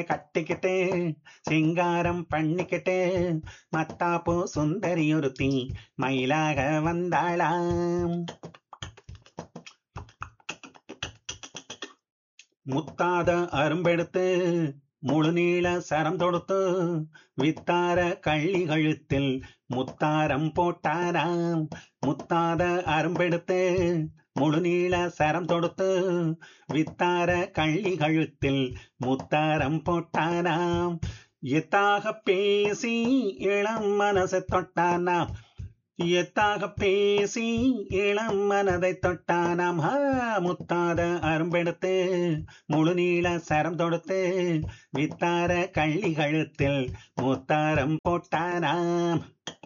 கட்டிக்கிட்டு சிங்காரம் பண்ணிக்கிட்டு மத்தாப்பூ சுந்தரி ஒருத்தி மயிலாக வந்தாளாம் முத்தாத அரும்பெடுத்து முழுநீள சரம் தொடுத்து வித்தார கள்ளி கழுத்தில் முத்தாரம் போட்டாராம் முத்தாத அரும்பெடுத்து முழுநீள சரம் தொடுத்து வித்தார கள்ளி கழுத்தில் முத்தாரம் போட்டாராம் எத்தாக பேசி இளம் மனசை தொட்டானாம் எத்தாக பேசி இளம் மனதை தொட்டானாம் ஹா முத்தாத அரும்பெடுத்து முழுநீள சரம் தொடுத்து வித்தார கள்ளி கழுத்தில் முத்தாரம் போட்டானாம்